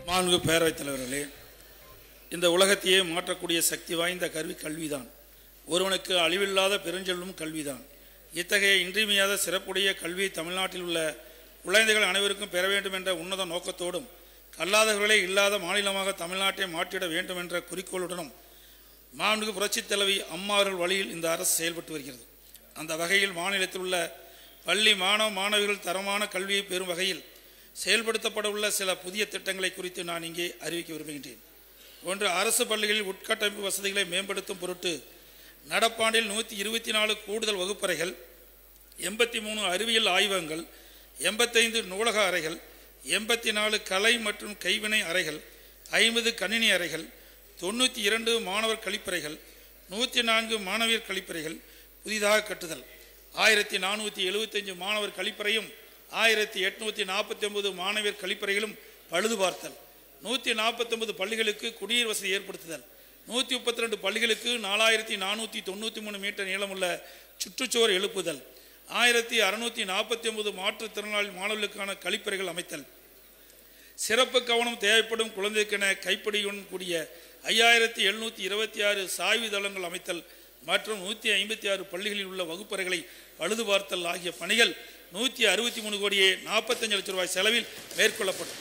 மாண்பு பேரவைத் தலைவர்களே இந்த உலகத்தையே மாற்றக்கூடிய சக்தி வாய்ந்த கருவி கல்விதான் ஒருவனுக்கு அழிவில்லாத பெருஞ்செல்வம் கல்விதான் இத்தகைய இன்றியமையாத சிறப்புடைய கல்வியை தமிழ்நாட்டில் உள்ள குழந்தைகள் அனைவருக்கும் பெற வேண்டும் என்ற உன்னத நோக்கத்தோடும் கல்லாதவர்களே இல்லாத மாநிலமாக தமிழ்நாட்டை மாற்றிட வேண்டும் என்ற குறிக்கோளுடனும் மாண்புமிகு புரட்சித் தலைவி அம்மா அவர்கள் வழியில் இந்த அரசு செயல்பட்டு வருகிறது அந்த வகையில் மாநிலத்தில் உள்ள பள்ளி மாணவ மாணவிகள் தரமான கல்வியை பெறும் வகையில் செயல்படுத்தப்பட உள்ள சில புதிய திட்டங்களை குறித்து நான் இங்கே அறிவிக்க விரும்புகின்றேன் ஒன்று அரசு பள்ளிகளில் உட்கட்டமைப்பு வசதிகளை மேம்படுத்தும் பொருட்டு நடப்பாண்டில் நூற்றி இருபத்தி நாலு கூடுதல் வகுப்பறைகள் எண்பத்தி மூணு அறிவியல் ஆய்வகங்கள் எண்பத்தைந்து நூலக அறைகள் எண்பத்தி நாலு கலை மற்றும் கைவினை அறைகள் ஐம்பது கணினி அறைகள் தொண்ணூற்றி இரண்டு மாணவர் கழிப்பறைகள் நூற்றி நான்கு மாணவியர் கழிப்பறைகள் புதிதாக கட்டுதல் ஆயிரத்தி நானூற்றி எழுபத்தஞ்சு மாணவர் கழிப்பறையும் ஆயிரத்தி எட்நூற்றி நாற்பத்தி ஒன்பது மாணவியர் கழிப்பறைகளும் பழுது பார்த்தல் நூற்றி நாற்பத்தொன்பது பள்ளிகளுக்கு குடிநீர் வசதி ஏற்படுத்துதல் நூற்றி முப்பத்தி ரெண்டு பள்ளிகளுக்கு நாலாயிரத்தி நானூற்றி தொண்ணூற்றி மூணு மீட்டர் நீளமுள்ள சுற்றுச்சுவர் எழுப்புதல் ஆயிரத்தி அறுநூற்றி நாற்பத்தி ஒன்பது மாற்றுத்திறனாளி மாணவர்களுக்கான கழிப்பறைகள் அமைத்தல் சிறப்பு கவனம் தேவைப்படும் குழந்தைக்கென கைப்பிடியுடன் கூடிய ஐயாயிரத்தி எழுநூற்றி இருபத்தி ஆறு சாய்வு தளங்கள் அமைத்தல் மற்றும் நூற்றி ஐம்பத்தி ஆறு பள்ளிகளில் உள்ள வகுப்பறைகளை பழுது பார்த்தல் ஆகிய பணிகள் நூற்றி அறுபத்தி மூணு கோடியே நாற்பத்தஞ்சு லட்சம் ரூபாய் செலவில் மேற்கொள்ளப்படும்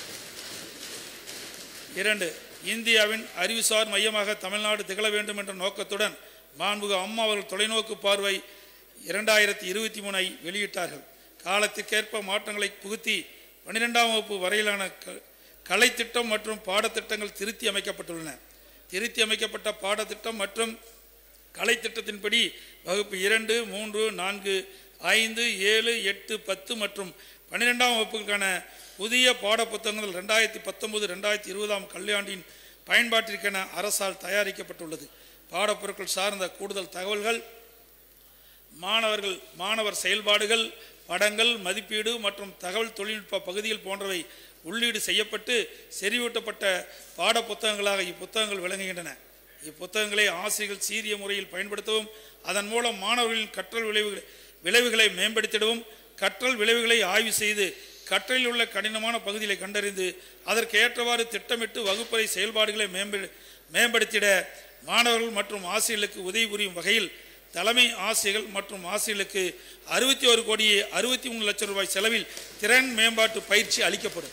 இரண்டு இந்தியாவின் அறிவுசார் மையமாக தமிழ்நாடு திகழ வேண்டும் என்ற நோக்கத்துடன் மாண்புகு அம்மா அவர்கள் தொலைநோக்கு பார்வை இரண்டாயிரத்தி இருபத்தி மூணை வெளியிட்டார்கள் காலத்திற்கேற்ப மாற்றங்களை புகுத்தி பன்னிரெண்டாம் வகுப்பு வரையிலான க கலைத்திட்டம் மற்றும் பாடத்திட்டங்கள் திருத்தி அமைக்கப்பட்டுள்ளன திருத்தி அமைக்கப்பட்ட பாடத்திட்டம் மற்றும் கலைத்திட்டத்தின்படி வகுப்பு இரண்டு மூன்று நான்கு ஐந்து ஏழு எட்டு பத்து மற்றும் பன்னிரெண்டாம் வகுப்புக்கான புதிய பாடப்புத்தகங்கள் ரெண்டாயிரத்தி பத்தொன்பது ரெண்டாயிரத்தி இருபதாம் கல்வியாண்டின் பயன்பாட்டிற்கென அரசால் தயாரிக்கப்பட்டுள்ளது பாடப்பொருட்கள் சார்ந்த கூடுதல் தகவல்கள் மாணவர்கள் மாணவர் செயல்பாடுகள் படங்கள் மதிப்பீடு மற்றும் தகவல் தொழில்நுட்ப பகுதிகள் போன்றவை உள்ளீடு செய்யப்பட்டு செறிவூட்டப்பட்ட பாடப்புத்தகங்களாக இப்புத்தகங்கள் விளங்குகின்றன இப்புத்தகங்களை ஆசிரியர்கள் சீரிய முறையில் பயன்படுத்தவும் அதன் மூலம் மாணவர்களின் கற்றல் விளைவுகளை விளைவுகளை மேம்படுத்திடவும் கற்றல் விளைவுகளை ஆய்வு செய்து கற்றலில் உள்ள கடினமான பகுதிகளை கண்டறிந்து அதற்கு ஏற்றவாறு திட்டமிட்டு வகுப்பறை செயல்பாடுகளை மேம்படு மேம்படுத்திட மாணவர்கள் மற்றும் ஆசிரியர்களுக்கு உதவி புரியும் வகையில் தலைமை ஆசிரியர்கள் மற்றும் ஆசிரியர்களுக்கு அறுபத்தி ஒரு கோடியே அறுபத்தி மூணு லட்சம் ரூபாய் செலவில் திறன் மேம்பாட்டு பயிற்சி அளிக்கப்படும்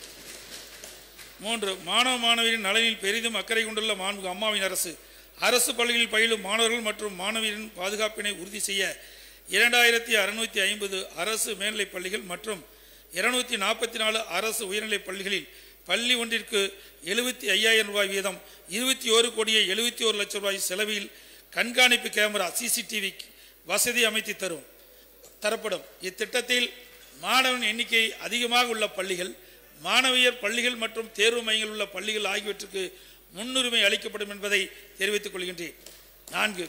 மூன்று மாணவ மாணவியரின் நலனில் பெரிதும் அக்கறை கொண்டுள்ள மாண்பு அம்மாவின் அரசு அரசு பள்ளிகளில் பயிலும் மாணவர்கள் மற்றும் மாணவியரின் பாதுகாப்பினை உறுதி செய்ய இரண்டாயிரத்தி அறுநூற்றி ஐம்பது அரசு மேல்நிலைப் பள்ளிகள் மற்றும் இருநூத்தி நாற்பத்தி நாலு அரசு உயர்நிலைப் பள்ளிகளில் பள்ளி ஒன்றிற்கு எழுபத்தி ஐயாயிரம் ரூபாய் வீதம் இருபத்தி ஒரு கோடியே எழுபத்தி ஒரு லட்சம் ரூபாய் செலவில் கண்காணிப்பு கேமரா சிசிடிவி வசதி அமைத்து தரும் தரப்படும் இத்திட்டத்தில் மாணவன் எண்ணிக்கை அதிகமாக உள்ள பள்ளிகள் மாணவியர் பள்ளிகள் மற்றும் தேர்வு மையங்கள் உள்ள பள்ளிகள் ஆகியவற்றுக்கு முன்னுரிமை அளிக்கப்படும் என்பதை தெரிவித்துக் கொள்கின்றேன் நான்கு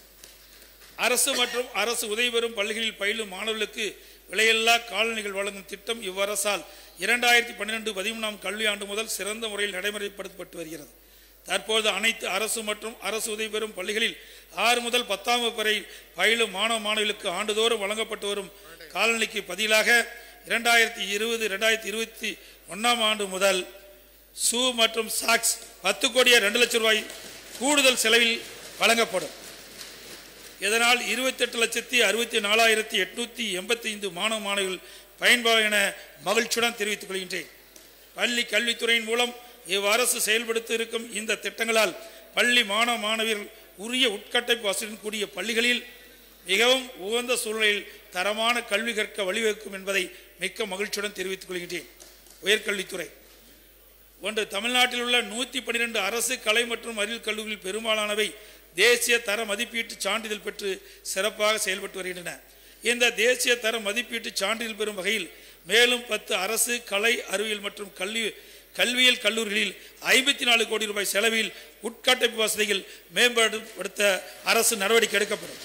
அரசு மற்றும் அரசு உதவி பெறும் பள்ளிகளில் பயிலும் மாணவர்களுக்கு விலையில்லா காலணிகள் வழங்கும் திட்டம் இவ்வரசால் இரண்டாயிரத்தி பன்னிரெண்டு பதிமூணாம் கல்வி ஆண்டு முதல் சிறந்த முறையில் நடைமுறைப்படுத்தப்பட்டு வருகிறது தற்போது அனைத்து அரசு மற்றும் அரசு உதவி பெறும் பள்ளிகளில் ஆறு முதல் பத்தாம் வகுப்பு வரை பயிலும் மாணவ மாணவிகளுக்கு ஆண்டுதோறும் வழங்கப்பட்டு வரும் காலனிக்கு பதிலாக இரண்டாயிரத்தி இருபது இரண்டாயிரத்தி இருபத்தி ஒன்றாம் ஆண்டு முதல் ஷூ மற்றும் சாக்ஸ் பத்து கோடியே ரெண்டு லட்சம் ரூபாய் கூடுதல் செலவில் வழங்கப்படும் இதனால் இருபத்தெட்டு லட்சத்தி அறுபத்தி நாலாயிரத்தி எட்நூற்றி எண்பத்தைந்து மாணவ மாணவிகள் பயன்பாடு என மகிழ்ச்சியுடன் தெரிவித்துக் கொள்கின்றேன் பள்ளி கல்வித்துறையின் மூலம் இவ்வரசு செயல்படுத்த இருக்கும் இந்த திட்டங்களால் பள்ளி மாணவ மாணவியர்கள் உரிய உட்கட்டமைப்பு வசதியுடன் கூடிய பள்ளிகளில் மிகவும் உகந்த சூழ்நிலையில் தரமான கல்வி கற்க வழிவகுக்கும் என்பதை மிக்க மகிழ்ச்சியுடன் தெரிவித்துக் கொள்கின்றேன் உயர்கல்வித்துறை ஒன்று தமிழ்நாட்டில் உள்ள நூற்றி பன்னிரெண்டு அரசு கலை மற்றும் அறிவியல் கல்லூரிகள் பெரும்பாலானவை தேசிய தர மதிப்பீட்டு சான்றிதழ் பெற்று சிறப்பாக செயல்பட்டு வருகின்றன இந்த தேசிய தர மதிப்பீட்டு சான்றிதழ் பெறும் வகையில் மேலும் பத்து அரசு கலை அறிவியல் மற்றும் கல்வி கல்வியியல் கல்லூரிகளில் ஐம்பத்தி நாலு கோடி ரூபாய் செலவில் உட்கட்டமைப்பு வசதிகள் மேம்படுத்த அரசு நடவடிக்கை எடுக்கப்படும்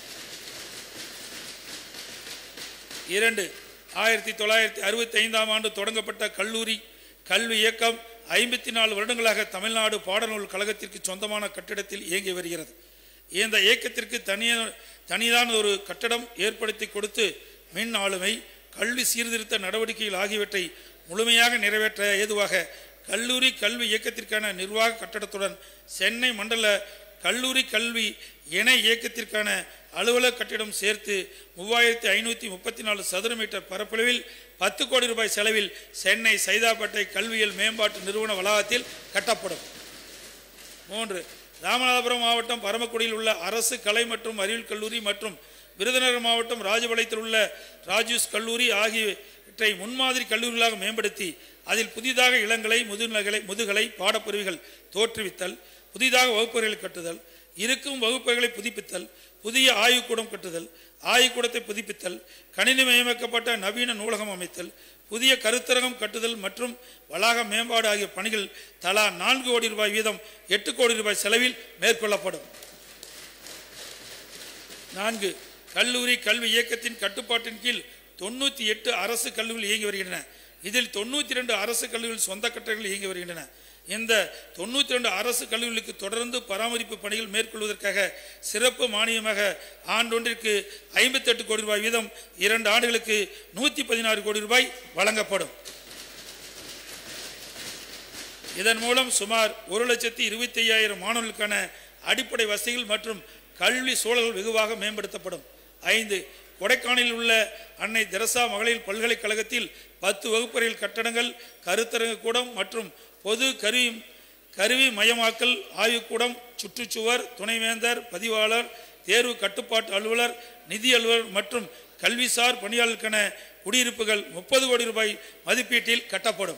இரண்டு ஆயிரத்தி தொள்ளாயிரத்தி அறுபத்தி ஐந்தாம் ஆண்டு தொடங்கப்பட்ட கல்லூரி கல்வி இயக்கம் ஐம்பத்தி நாலு வருடங்களாக தமிழ்நாடு பாடநூல் கழகத்திற்கு சொந்தமான கட்டிடத்தில் இயங்கி வருகிறது இந்த இயக்கத்திற்கு தனிய தனியான ஒரு கட்டடம் ஏற்படுத்தி கொடுத்து மின் ஆளுமை கல்வி சீர்திருத்த நடவடிக்கைகள் ஆகியவற்றை முழுமையாக நிறைவேற்ற ஏதுவாக கல்லூரி கல்வி இயக்கத்திற்கான நிர்வாக கட்டடத்துடன் சென்னை மண்டல கல்லூரி கல்வி இணை இயக்கத்திற்கான அலுவலக கட்டிடம் சேர்த்து மூவாயிரத்தி ஐநூற்றி முப்பத்தி நாலு சதுர மீட்டர் பரப்பளவில் பத்து கோடி ரூபாய் செலவில் சென்னை சைதாப்பேட்டை கல்வியியல் மேம்பாட்டு நிறுவன வளாகத்தில் கட்டப்படும் மூன்று ராமநாதபுரம் மாவட்டம் பரமக்குடியில் உள்ள அரசு கலை மற்றும் அறிவியல் கல்லூரி மற்றும் விருதுநகர் மாவட்டம் ராஜபாளையத்தில் உள்ள ராஜூஸ் கல்லூரி ஆகியவற்றை முன்மாதிரி கல்லூரிகளாக மேம்படுத்தி அதில் புதிதாக இளங்கலை முதுநிலைகளை முதுகலை பாடப்பிரிவுகள் தோற்றுவித்தல் புதிதாக வகுப்பறைகளை கட்டுதல் இருக்கும் வகுப்பறைகளை புதுப்பித்தல் புதிய ஆய்வுக்கூடம் கட்டுதல் ஆய்வுக்கூடத்தை புதுப்பித்தல் கணினிமயமாக்கப்பட்ட நவீன நூலகம் அமைத்தல் புதிய கருத்தரங்கம் கட்டுதல் மற்றும் வளாக மேம்பாடு ஆகிய பணிகள் தலா நான்கு கோடி ரூபாய் வீதம் எட்டு கோடி ரூபாய் செலவில் மேற்கொள்ளப்படும் நான்கு கல்லூரி கல்வி இயக்கத்தின் கட்டுப்பாட்டின் கீழ் தொண்ணூற்றி எட்டு அரசு கல்லூரிகள் இயங்கி வருகின்றன இதில் தொண்ணூற்றி ரெண்டு அரசு கல்லூரிகள் சொந்த கட்டடங்கள் இயங்கி வருகின்றன இந்த தொண்ணூற்றி ரெண்டு அரசு கல்லூரிகளுக்கு தொடர்ந்து பராமரிப்பு பணிகள் மேற்கொள்வதற்காக சிறப்பு மானியமாக ஆண்டொன்றிற்கு ஐம்பத்தெட்டு கோடி ரூபாய் வீதம் இரண்டு ஆண்டுகளுக்கு நூற்றி பதினாறு கோடி ரூபாய் வழங்கப்படும் இதன் மூலம் சுமார் ஒரு லட்சத்தி இருபத்தி ஐயாயிரம் மாணவர்களுக்கான அடிப்படை வசதிகள் மற்றும் கல்வி சூழல்கள் வெகுவாக மேம்படுத்தப்படும் ஐந்து கொடைக்கானலில் உள்ள அன்னை தெரசா மகளிர் பல்கலைக்கழகத்தில் பத்து வகுப்பறையில் கட்டடங்கள் கருத்தரங்கு கூடம் மற்றும் பொது கருவி கருவி மயமாக்கல் ஆய்வுக்கூடம் சுற்றுச்சுவர் துணைவேந்தர் பதிவாளர் தேர்வு கட்டுப்பாட்டு அலுவலர் நிதி அலுவலர் மற்றும் கல்விசார் பணியாளருக்கான குடியிருப்புகள் முப்பது கோடி ரூபாய் மதிப்பீட்டில் கட்டப்படும்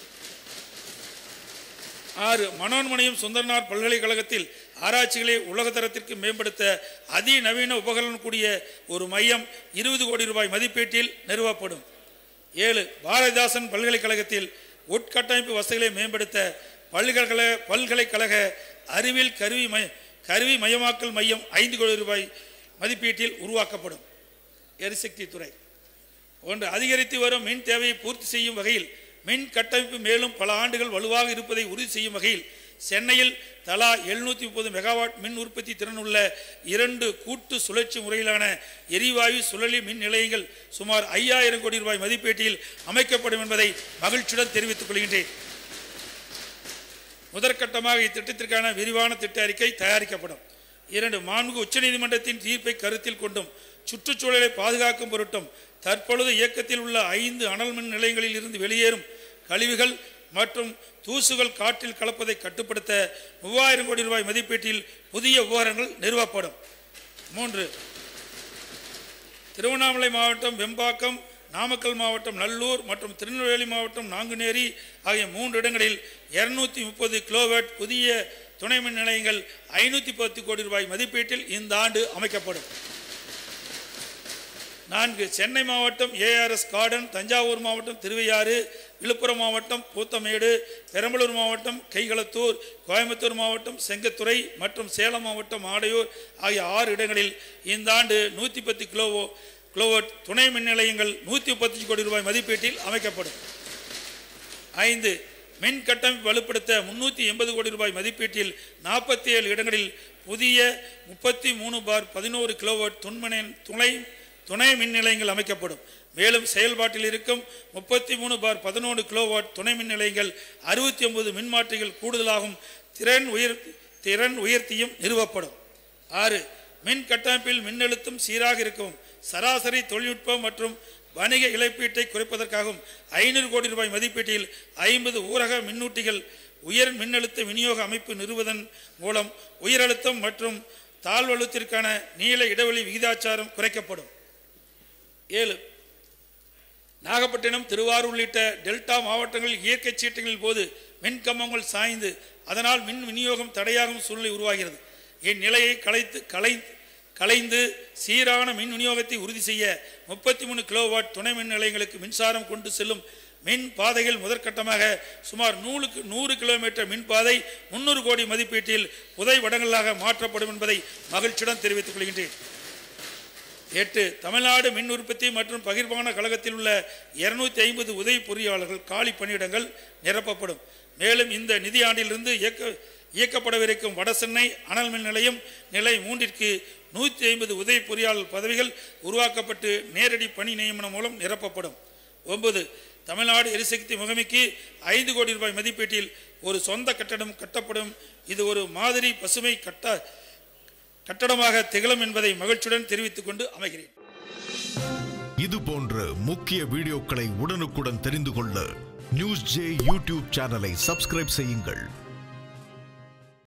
ஆறு மனோன்மணியம் சுந்தரனார் பல்கலைக்கழகத்தில் ஆராய்ச்சிகளை உலகத்தரத்திற்கு மேம்படுத்த அதிநவீன உபகரணம் கூடிய ஒரு மையம் இருபது கோடி ரூபாய் மதிப்பீட்டில் நிறுவப்படும் ஏழு பாரதிதாசன் பல்கலைக்கழகத்தில் உட்கட்டமைப்பு வசதிகளை மேம்படுத்த பல்கலைக்கழக பல்கலைக்கழக அறிவியல் கருவி மை கருவி மயமாக்கல் மையம் ஐந்து கோடி ரூபாய் மதிப்பீட்டில் உருவாக்கப்படும் எரிசக்தி துறை ஒன்று அதிகரித்து வரும் மின் தேவையை பூர்த்தி செய்யும் வகையில் மின் கட்டமைப்பு மேலும் பல ஆண்டுகள் வலுவாக இருப்பதை உறுதி செய்யும் வகையில் சென்னையில் தலா எழுநூற்றி முப்பது மெகாவாட் மின் உற்பத்தி திறனுள்ள இரண்டு கூட்டு சுழற்சி முறையிலான எரிவாயு சுழலி மின் நிலையங்கள் சுமார் ஐயாயிரம் கோடி ரூபாய் மதிப்பீட்டில் அமைக்கப்படும் என்பதை மகிழ்ச்சியுடன் தெரிவித்துக் கொள்கின்றேன் முதற்கட்டமாக இத்திட்டத்திற்கான விரிவான திட்ட அறிக்கை தயாரிக்கப்படும் இரண்டு மாண்பு உச்சநீதிமன்றத்தின் தீர்ப்பை கருத்தில் கொண்டும் சுற்றுச்சூழலை பாதுகாக்கும் பொருட்டும் தற்பொழுது இயக்கத்தில் உள்ள ஐந்து அனல் மின் நிலையங்களில் இருந்து வெளியேறும் கழிவுகள் மற்றும் தூசுகள் காற்றில் கலப்பதை கட்டுப்படுத்த மூவாயிரம் கோடி ரூபாய் மதிப்பீட்டில் புதிய உபகரணங்கள் நிறுவப்படும் மூன்று திருவண்ணாமலை மாவட்டம் வெம்பாக்கம் நாமக்கல் மாவட்டம் நல்லூர் மற்றும் திருநெல்வேலி மாவட்டம் நாங்குநேரி ஆகிய மூன்று இடங்களில் இருநூத்தி முப்பது கிலோவாட் புதிய துணை மின் நிலையங்கள் ஐநூற்றி பத்து கோடி ரூபாய் மதிப்பீட்டில் இந்த ஆண்டு அமைக்கப்படும் நான்கு சென்னை மாவட்டம் ஏஆர்எஸ் கார்டன் தஞ்சாவூர் மாவட்டம் திருவையாறு விழுப்புரம் மாவட்டம் பூத்தமேடு பெரம்பலூர் மாவட்டம் கைகளத்தூர் கோயம்புத்தூர் மாவட்டம் செங்கத்துறை மற்றும் சேலம் மாவட்டம் ஆடையூர் ஆகிய ஆறு இடங்களில் இந்த ஆண்டு நூற்றி பத்து கிலோவோ கிலோவாட் துணை மின் நிலையங்கள் நூற்றி முப்பத்தஞ்சு கோடி ரூபாய் மதிப்பீட்டில் அமைக்கப்படும் ஐந்து மின் கட்டமைப்பு வலுப்படுத்த முன்னூற்றி எண்பது கோடி ரூபாய் மதிப்பீட்டில் நாற்பத்தி ஏழு இடங்களில் புதிய முப்பத்தி மூணு பார் பதினோரு கிலோவாட் துண்மனை துணை துணை மின் நிலையங்கள் அமைக்கப்படும் மேலும் செயல்பாட்டில் இருக்கும் முப்பத்தி மூணு பார் பதினொன்று கிலோவாட் துணை மின் நிலையங்கள் அறுபத்தி ஒன்பது மின்மாற்றிகள் கூடுதலாகும் திறன் உயர் திறன் உயர்த்தியும் நிறுவப்படும் ஆறு மின் கட்டமைப்பில் மின்னழுத்தம் சீராக இருக்கும் சராசரி தொழில்நுட்பம் மற்றும் வணிக இழப்பீட்டை குறைப்பதற்காகவும் ஐநூறு கோடி ரூபாய் மதிப்பீட்டில் ஐம்பது ஊரக மின்னூட்டிகள் உயர் மின்னழுத்த விநியோக அமைப்பு நிறுவுவதன் மூலம் உயரழுத்தம் மற்றும் தாழ்வழுத்திற்கான நீள இடைவெளி விகிதாச்சாரம் குறைக்கப்படும் ஏழு நாகப்பட்டினம் திருவாரூர் உள்ளிட்ட டெல்டா மாவட்டங்களில் இயற்கை சீற்றங்களின் போது மின் கம்பங்கள் சாய்ந்து அதனால் மின் விநியோகம் தடையாகும் சூழ்நிலை உருவாகிறது இந்நிலையை கலைத்து கலை கலைந்து சீரான மின் விநியோகத்தை உறுதி செய்ய முப்பத்தி மூணு கிலோவாட் துணை மின் நிலையங்களுக்கு மின்சாரம் கொண்டு செல்லும் மின் பாதைகள் முதற்கட்டமாக சுமார் நூறுக்கு நூறு கிலோமீட்டர் மின் பாதை முன்னூறு கோடி மதிப்பீட்டில் புதை வடங்களாக மாற்றப்படும் என்பதை மகிழ்ச்சியுடன் தெரிவித்துக் கொள்கின்றேன் எட்டு தமிழ்நாடு மின் உற்பத்தி மற்றும் பகிர்மான கழகத்தில் உள்ள இருநூத்தி ஐம்பது உதவி பொறியாளர்கள் காலி பணியிடங்கள் நிரப்பப்படும் மேலும் இந்த நிதியாண்டிலிருந்து இயக்க இயக்கப்படவிருக்கும் வடசென்னை அனல் மின் நிலையம் நிலை மூன்றிற்கு நூற்றி ஐம்பது உதவி பொறியாளர் பதவிகள் உருவாக்கப்பட்டு நேரடி பணி நியமனம் மூலம் நிரப்பப்படும் ஒன்பது தமிழ்நாடு எரிசக்தி முகமைக்கு ஐந்து கோடி ரூபாய் மதிப்பீட்டில் ஒரு சொந்த கட்டடம் கட்டப்படும் இது ஒரு மாதிரி பசுமை கட்ட கட்டடமாக திகழும் என்பதை மகிழ்ச்சியுடன் தெரிவித்துக் கொண்டு அமைகிறேன் இது போன்ற முக்கிய வீடியோக்களை உடனுக்குடன் தெரிந்து கொள்ள நியூஸ் ஜே யூடியூப் சேனலை சப்ஸ்கிரைப் செய்யுங்கள்